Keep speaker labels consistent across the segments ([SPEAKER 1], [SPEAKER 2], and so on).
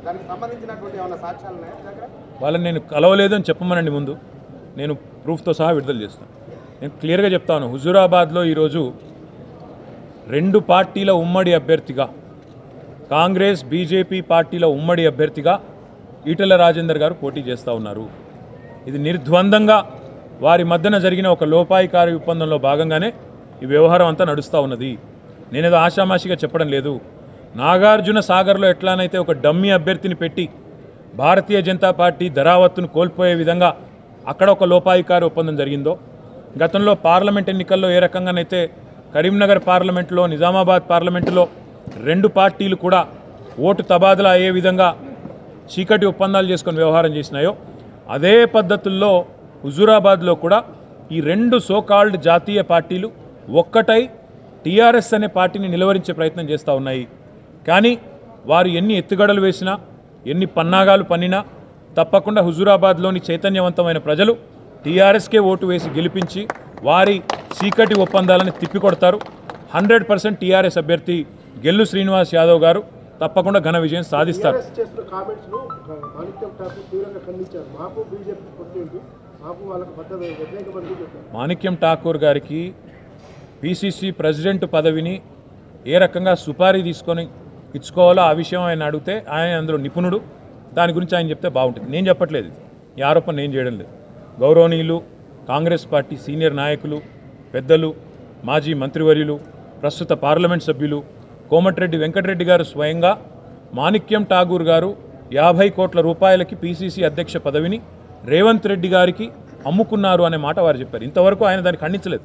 [SPEAKER 1] దానికి సంబంధించినటువంటి ఏమైనా సాక్ష్యాలు ఉన్నాయా మీ దగ్గర
[SPEAKER 2] వాళ్ళని నేను కలవలేదు అని చెప్పమనండి ముందు నేను ప్రూఫ్తో సహా విడుదల చేస్తాను నేను క్లియర్గా చెప్తాను హుజూరాబాద్లో ఈరోజు రెండు పార్టీల ఉమ్మడి అభ్యర్థిగా కాంగ్రెస్ బీజేపీ పార్టీల ఉమ్మడి అభ్యర్థిగా ఈటెల రాజేందర్ గారు పోటీ చేస్తూ ఉన్నారు ఇది నిర్ద్వందంగా వారి మధ్యన జరిగిన ఒక లోపాయికారి ఒప్పందంలో భాగంగానే ఈ వ్యవహారం అంతా నడుస్తూ ఉన్నది నేనేదో ఆషామాషిగా చెప్పడం లేదు నాగార్జున సాగర్లో ఎట్లానైతే ఒక డమ్మీ అభ్యర్థిని పెట్టి భారతీయ జనతా పార్టీ ధరావత్తును కోల్పోయే విధంగా అక్కడ ఒక లోపాయికారి ఒప్పందం జరిగిందో గతంలో పార్లమెంట్ ఎన్నికల్లో ఏ రకంగానైతే కరీంనగర్ పార్లమెంట్లో నిజామాబాద్ పార్లమెంటులో రెండు పార్టీలు కూడా ఓటు తబాదలా అయ్యే విధంగా చీకటి ఒప్పందాలు చేసుకొని వ్యవహారం చేసినాయో అదే పద్ధతుల్లో హుజూరాబాద్లో కూడా ఈ రెండు సోకాల్డ్ జాతీయ పార్టీలు ఒక్కటై టీఆర్ఎస్ అనే పార్టీని నిలువరించే ప్రయత్నం చేస్తూ ఉన్నాయి కానీ వారు ఎన్ని ఎత్తుగడలు వేసినా ఎన్ని పన్నాగాలు పన్నినా తప్పకుండా హుజూరాబాద్లోని చైతన్యవంతమైన ప్రజలు టీఆర్ఎస్కే ఓటు వేసి గెలిపించి వారి చీకటి ఒప్పందాలను తిప్పికొడతారు హండ్రెడ్ పర్సెంట్ టీఆర్ఎస్ అభ్యర్థి గెల్లు శ్రీనివాస్ యాదవ్ గారు తప్పకుండా ఘన విజయం సాధిస్తారు
[SPEAKER 3] టీఆర్ఎస్ చేస్తున్న కామెంట్స్ ను మాణిక్యం ఠాకూర్ తీవ్రంగా ఖండించారు మాకు బీజేపీ కొట్టేంటి మాకు వాళ్ళకి పెద్ద వ్యతిరేక పని చెప్పారు
[SPEAKER 2] మాణిక్యం ఠాకూర్ గారికి పిసిసి ప్రెసిడెంట్ పదవిని ఏ రకంగా సుపారీ తీసుకొని ఇచ్చుకోవాలో ఆ విషయం ఆయన అడిగితే ఆయన అందులో నిపుణుడు దాని గురించి ఆయన చెప్తే బాగుంటుంది నేను చెప్పట్లేదు ఇది. ఈ ఆరోపణ నేను చేయడం లేదు గౌరవనీయులు కాంగ్రెస్ పార్టీ సీనియర్ నాయకులు పెద్దలు మాజీ మంత్రివర్యులు ప్రస్తుత పార్లమెంట్ సభ్యులు కోమటిరెడ్డి వెంకటరెడ్డి గారు స్వయంగా మాణిక్యం ఠాగూర్ గారు యాభై కోట్ల రూపాయలకి పిసిసి అధ్యక్ష పదవిని రేవంత్ రెడ్డి గారికి అమ్ముకున్నారు అనే మాట వారు చెప్పారు ఇంతవరకు ఆయన దాన్ని ఖండించలేదు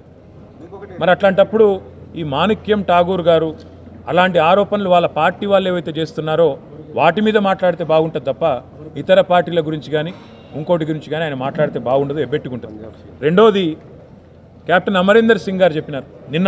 [SPEAKER 2] మరి అట్లాంటప్పుడు ఈ మాణిక్యం ఠాగూర్ గారు అలాంటి ఆరోపణలు వాళ్ళ పార్టీ వాళ్ళు ఏవైతే చేస్తున్నారో వాటి మీద మాట్లాడితే బాగుంటుంది తప్ప ఇతర పార్టీల గురించి కానీ ఇంకోటి గురించి కానీ ఆయన మాట్లాడితే బాగుండదు ఎబ్బెట్టుకుంటుంది రెండోది కెప్టెన్ అమరీందర్ సింగ్ గారు చెప్పినారు నిన్న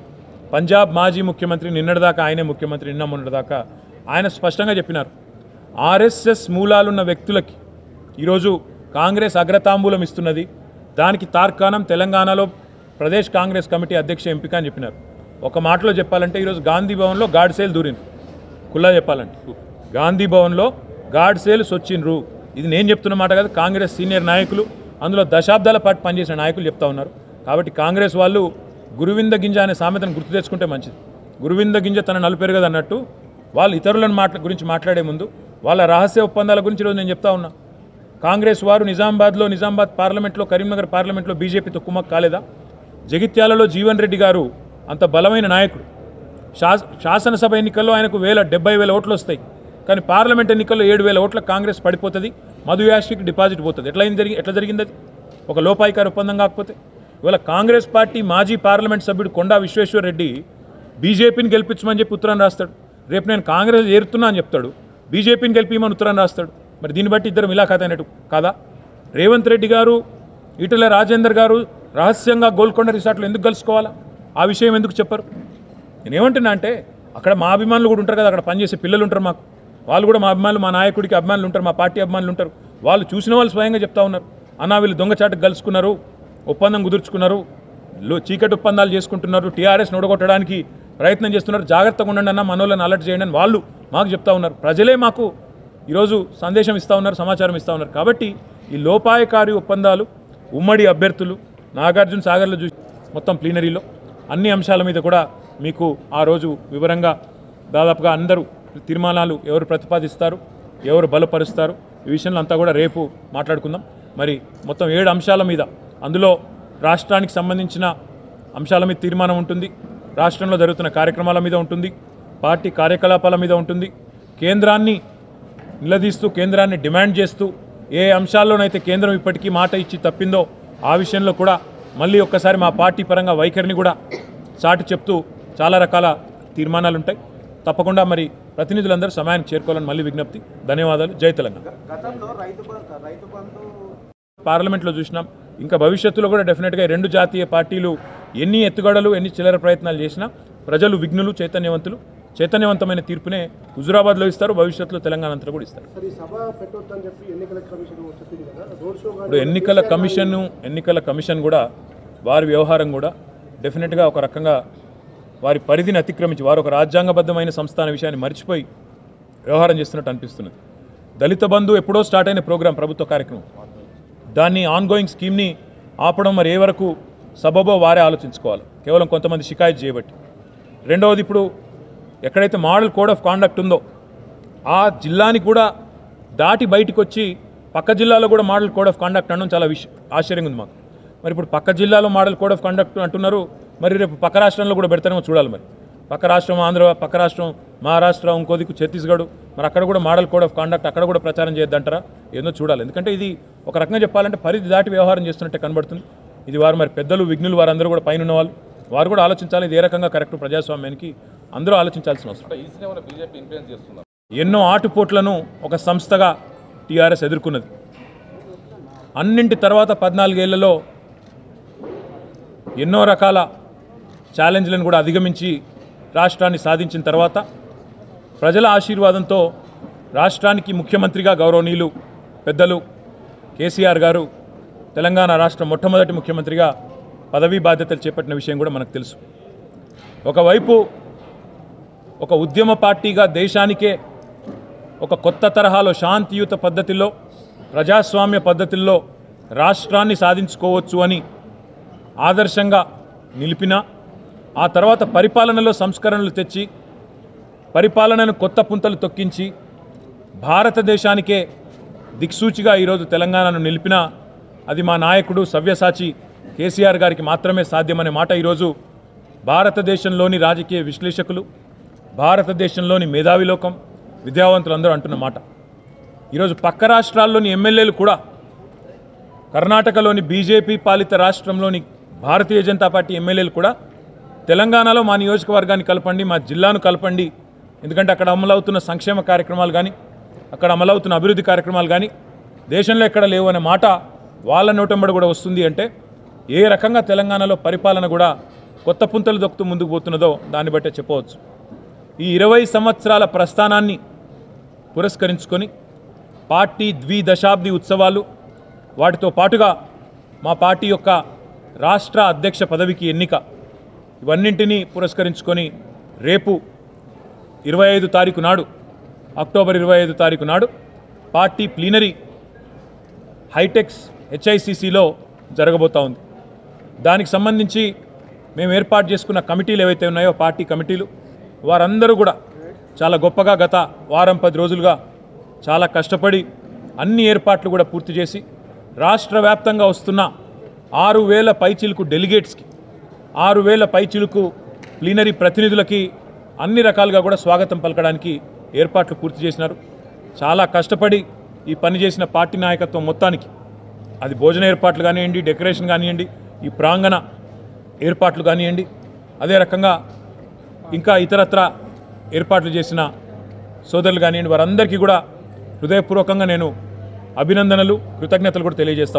[SPEAKER 2] పంజాబ్ మాజీ ముఖ్యమంత్రి నిన్నటిదాకా ఆయనే ముఖ్యమంత్రి నిన్న మొన్నటిదాకా ఆయన స్పష్టంగా చెప్పినారు ఆర్ఎస్ఎస్ మూలాలున్న వ్యక్తులకి ఈరోజు కాంగ్రెస్ అగ్రతాంబూలం ఇస్తున్నది దానికి తార్కాణం తెలంగాణలో ప్రదేశ్ కాంగ్రెస్ కమిటీ అధ్యక్ష ఎంపిక అని చెప్పినారు ఒక మాటలో చెప్పాలంటే ఈరోజు గాంధీ భవన్లో గాడ్ సేల్ దూరింది కుల్లా చెప్పాలంటే గాంధీ భవన్లో గాడ్ సేల్స్ వచ్చిండ్రు ఇది నేను చెప్తున్న మాట కాదు కాంగ్రెస్ సీనియర్ నాయకులు అందులో దశాబ్దాల పాటు పనిచేసిన నాయకులు చెప్తా ఉన్నారు కాబట్టి కాంగ్రెస్ వాళ్ళు గురువింద గింజ అనే సామెతను గుర్తు తెచ్చుకుంటే మంచిది గురువింద గింజ తన నలుపెరగదు అన్నట్టు వాళ్ళు ఇతరులను మాట్లా గురించి మాట్లాడే ముందు వాళ్ళ రహస్య ఒప్పందాల గురించి ఈరోజు నేను చెప్తా ఉన్నా కాంగ్రెస్ వారు నిజామాబాద్లో నిజామాబాద్ పార్లమెంట్లో కరీంనగర్ పార్లమెంట్లో బీజేపీతో కుమ్మక్ కాలేదా జగిత్యాలలో జీవన్ రెడ్డి గారు అంత బలమైన నాయకుడు శాస శాసనసభ ఎన్నికల్లో ఆయనకు వేల డెబ్బై వేల ఓట్లు వస్తాయి కానీ పార్లమెంట్ ఎన్నికల్లో ఏడు వేల ఓట్ల కాంగ్రెస్ పడిపోతుంది మధు యాష్కి డిపాజిట్ పోతుంది ఎట్లా అయింది జరిగి ఎట్లా జరిగింది అది ఒక లోపాయికారి ఒప్పందం కాకపోతే ఇవాళ కాంగ్రెస్ పార్టీ మాజీ పార్లమెంట్ సభ్యుడు కొండా విశ్వేశ్వర్ రెడ్డి బీజేపీని గెలిపించమని చెప్పి ఉత్తరం రాస్తాడు రేపు నేను కాంగ్రెస్ చేరుతున్నా అని చెప్తాడు బీజేపీని గెలిపించమని ఉత్తరం రాస్తాడు మరి దీన్ని బట్టి ఇద్దరు మిలాఖాత అయినట్టు కాదా రేవంత్ రెడ్డి గారు ఈటెల రాజేందర్ గారు రహస్యంగా గోల్కొండ రిసార్ట్లో ఎందుకు కలుసుకోవాలా ఆ విషయం ఎందుకు చెప్పరు నేనేమంటున్నా అంటే అక్కడ మా అభిమానులు కూడా ఉంటారు కదా అక్కడ పనిచేసే పిల్లలు ఉంటారు మాకు వాళ్ళు కూడా మా అభిమానులు మా నాయకుడికి అభిమానులు ఉంటారు మా పార్టీ అభిమానులు ఉంటారు వాళ్ళు చూసిన వాళ్ళు స్వయంగా చెప్తా ఉన్నారు అన్నా వీళ్ళు దొంగచాటుకు కలుసుకున్నారు ఒప్పందం కుదుర్చుకున్నారు లో చీకటి ఒప్పందాలు చేసుకుంటున్నారు టీఆర్ఎస్ నొడగొట్టడానికి ప్రయత్నం చేస్తున్నారు జాగ్రత్తగా ఉండండి అన్న మనోళ్ళని అలర్ట్ చేయండి అని వాళ్ళు మాకు చెప్తా ఉన్నారు ప్రజలే మాకు ఈరోజు సందేశం ఇస్తూ ఉన్నారు సమాచారం ఇస్తూ ఉన్నారు కాబట్టి ఈ లోపాయకారి ఒప్పందాలు ఉమ్మడి అభ్యర్థులు నాగార్జున సాగర్లో చూసి మొత్తం ప్లీనరీలో అన్ని అంశాల మీద కూడా మీకు ఆ రోజు వివరంగా దాదాపుగా అందరూ తీర్మానాలు ఎవరు ప్రతిపాదిస్తారు ఎవరు బలపరుస్తారు ఈ విషయంలో అంతా కూడా రేపు మాట్లాడుకుందాం మరి మొత్తం ఏడు అంశాల మీద అందులో రాష్ట్రానికి సంబంధించిన అంశాల మీద తీర్మానం ఉంటుంది రాష్ట్రంలో జరుగుతున్న కార్యక్రమాల మీద ఉంటుంది పార్టీ కార్యకలాపాల మీద ఉంటుంది కేంద్రాన్ని నిలదీస్తూ కేంద్రాన్ని డిమాండ్ చేస్తూ ఏ అంశాల్లోనైతే కేంద్రం ఇప్పటికీ మాట ఇచ్చి తప్పిందో ఆ విషయంలో కూడా మళ్ళీ ఒక్కసారి మా పార్టీ పరంగా వైఖరిని కూడా చాటి చెప్తూ చాలా రకాల తీర్మానాలు ఉంటాయి తప్పకుండా మరి ప్రతినిధులందరూ సమయానికి చేరుకోవాలని మళ్ళీ విజ్ఞప్తి ధన్యవాదాలు జై తెలంగాణ
[SPEAKER 1] గతంలో రైతు బంధు రైతు బంధు
[SPEAKER 2] పార్లమెంట్లో చూసినాం ఇంకా భవిష్యత్తులో కూడా డెఫినెట్గా ఈ రెండు జాతీయ పార్టీలు ఎన్ని ఎత్తుగడలు ఎన్ని చిల్లర ప్రయత్నాలు చేసినా ప్రజలు విఘ్నులు చైతన్యవంతులు చైతన్యవంతమైన తీర్పునే హుజురాబాద్లో ఇస్తారు భవిష్యత్తులో తెలంగాణ అంతా కూడా ఇస్తారు
[SPEAKER 3] సరే ఈ సభ పెట్టొద్దని చెప్పి ఎన్నికల కమిషన్ చెప్పింది కదా రోడ్ షో
[SPEAKER 2] ఇప్పుడు ఎన్నికల కమిషన్ ఎన్నికల కమిషన్ కూడా వారి వ్యవహారం కూడా డెఫినెట్గా ఒక రకంగా వారి పరిధిని అతిక్రమించి వారు ఒక రాజ్యాంగబద్ధమైన సంస్థ అనే విషయాన్ని మర్చిపోయి వ్యవహారం చేస్తున్నట్టు అనిపిస్తున్నది దళిత బంధు ఎప్పుడో స్టార్ట్ అయిన ప్రోగ్రాం ప్రభుత్వ కార్యక్రమం దాన్ని ఆన్గోయింగ్ స్కీమ్ని ఆపడం మరి ఏ వరకు సబబో వారే ఆలోచించుకోవాలి కేవలం కొంతమంది షికాయత్ చేయబట్టి రెండవది ఇప్పుడు ఎక్కడైతే మోడల్ కోడ్ ఆఫ్ కాండక్ట్ ఉందో ఆ జిల్లాని కూడా దాటి బయటకు వచ్చి పక్క జిల్లాలో కూడా మోడల్ కోడ్ ఆఫ్ కాండక్ట్ అనడం చాలా విష ఆశ్చర్యంగా ఉంది మాకు మరి ఇప్పుడు పక్క జిల్లాలో మోడల్ కోడ్ ఆఫ్ కాండక్ట్ అంటున్నారు మరి రేపు పక్క రాష్ట్రంలో కూడా పెడతారేమో చూడాలి మరి పక్క రాష్ట్రం ఆంధ్ర పక్క రాష్ట్రం మహారాష్ట్ర ఇంకో దిక్కు ఛత్తీస్గఢ్ మరి అక్కడ కూడా మోడల్ కోడ్ ఆఫ్ కాండక్ట్ అక్కడ కూడా ప్రచారం చేయొద్దంటారా ఏందో చూడాలి ఎందుకంటే ఇది ఒక రకంగా చెప్పాలంటే పరిధి దాటి వ్యవహారం చేస్తున్నట్టే కనబడుతుంది ఇది వారు మరి పెద్దలు విఘ్నులు వారందరూ కూడా పైన ఉన్న వాళ్ళు వారు కూడా ఆలోచించాలి ఇది ఏ రకంగా కరెక్ట్ ప్రజాస్వామ్యానికి అందరూ ఆలోచించాల్సిన అవసరం
[SPEAKER 4] ఈసీని ఏమైనా బీజేపీ ఇన్ఫ్లుయెన్స్ చేస్తున్నారు
[SPEAKER 2] ఎన్నో ఆటుపోట్లను ఒక సంస్థగా టీఆర్ఎస్ ఎదుర్కొన్నది అన్నింటి తర్వాత పద్నాలుగేళ్లలో ఎన్నో రకాల ఛాలెంజ్లను కూడా అధిగమించి రాష్ట్రాన్ని సాధించిన తర్వాత ప్రజల ఆశీర్వాదంతో రాష్ట్రానికి ముఖ్యమంత్రిగా గౌరవనీయులు పెద్దలు కేసీఆర్ గారు తెలంగాణ రాష్ట్ర మొట్టమొదటి ముఖ్యమంత్రిగా పదవీ బాధ్యతలు చేపట్టిన విషయం కూడా మనకు తెలుసు ఒకవైపు ఒక ఉద్యమ పార్టీగా దేశానికే ఒక కొత్త తరహాలో శాంతియుత పద్ధతిలో ప్రజాస్వామ్య పద్ధతుల్లో రాష్ట్రాన్ని సాధించుకోవచ్చు అని ఆదర్శంగా నిలిపిన ఆ తర్వాత పరిపాలనలో సంస్కరణలు తెచ్చి పరిపాలనను కొత్త పుంతలు తొక్కించి భారతదేశానికే దిక్సూచిగా ఈరోజు తెలంగాణను నిలిపిన అది మా నాయకుడు సవ్యసాచి కేసీఆర్ గారికి మాత్రమే సాధ్యమనే మాట ఈరోజు భారతదేశంలోని రాజకీయ విశ్లేషకులు భారతదేశంలోని మేధావి లోకం విద్యావంతులు అందరూ అంటున్న మాట ఈరోజు పక్క రాష్ట్రాల్లోని ఎమ్మెల్యేలు కూడా కర్ణాటకలోని బీజేపీ పాలిత రాష్ట్రంలోని భారతీయ జనతా పార్టీ ఎమ్మెల్యేలు కూడా తెలంగాణలో మా నియోజకవర్గాన్ని కలపండి మా జిల్లాను కలపండి ఎందుకంటే అక్కడ అమలవుతున్న సంక్షేమ కార్యక్రమాలు కానీ అక్కడ అమలవుతున్న అభివృద్ధి కార్యక్రమాలు కానీ దేశంలో ఎక్కడ లేవు అనే మాట వాళ్ళ నోటంబడి కూడా వస్తుంది అంటే ఏ రకంగా తెలంగాణలో పరిపాలన కూడా కొత్త పుంతలు దొక్కుతూ ముందుకు పోతున్నదో దాన్ని బట్టే చెప్పవచ్చు ఈ ఇరవై సంవత్సరాల ప్రస్థానాన్ని పురస్కరించుకొని పార్టీ ద్విదశాబ్ది ఉత్సవాలు వాటితో పాటుగా మా పార్టీ యొక్క రాష్ట్ర అధ్యక్ష పదవికి ఎన్నిక ఇవన్నింటినీ పురస్కరించుకొని రేపు ఇరవై ఐదు తారీఖు నాడు అక్టోబర్ ఇరవై ఐదు తారీఖు నాడు పార్టీ ప్లీనరీ హైటెక్స్ హెచ్ఐసిసిలో జరగబోతా ఉంది దానికి సంబంధించి మేము ఏర్పాటు చేసుకున్న కమిటీలు ఏవైతే ఉన్నాయో పార్టీ కమిటీలు వారందరూ కూడా చాలా గొప్పగా గత వారం పది రోజులుగా చాలా కష్టపడి అన్ని ఏర్పాట్లు కూడా పూర్తి చేసి రాష్ట్ర వ్యాప్తంగా వస్తున్న ఆరు వేల పైచిలుకు డెలిగేట్స్కి ఆరు వేల పైచిలుకు ప్లీనరీ ప్రతినిధులకి అన్ని రకాలుగా కూడా స్వాగతం పలకడానికి ఏర్పాట్లు పూర్తి చేసినారు చాలా కష్టపడి ఈ పని చేసిన పార్టీ నాయకత్వం మొత్తానికి అది భోజన ఏర్పాట్లు కానివ్వండి డెకరేషన్ కానివ్వండి ఈ ప్రాంగణ ఏర్పాట్లు కానివ్వండి అదే రకంగా ఇంకా ఇతరత్ర ఏర్పాట్లు చేసిన సోదరులు కానివ్వండి వారందరికీ కూడా హృదయపూర్వకంగా నేను అభినందనలు కృతజ్ఞతలు కూడా తెలియజేస్తాను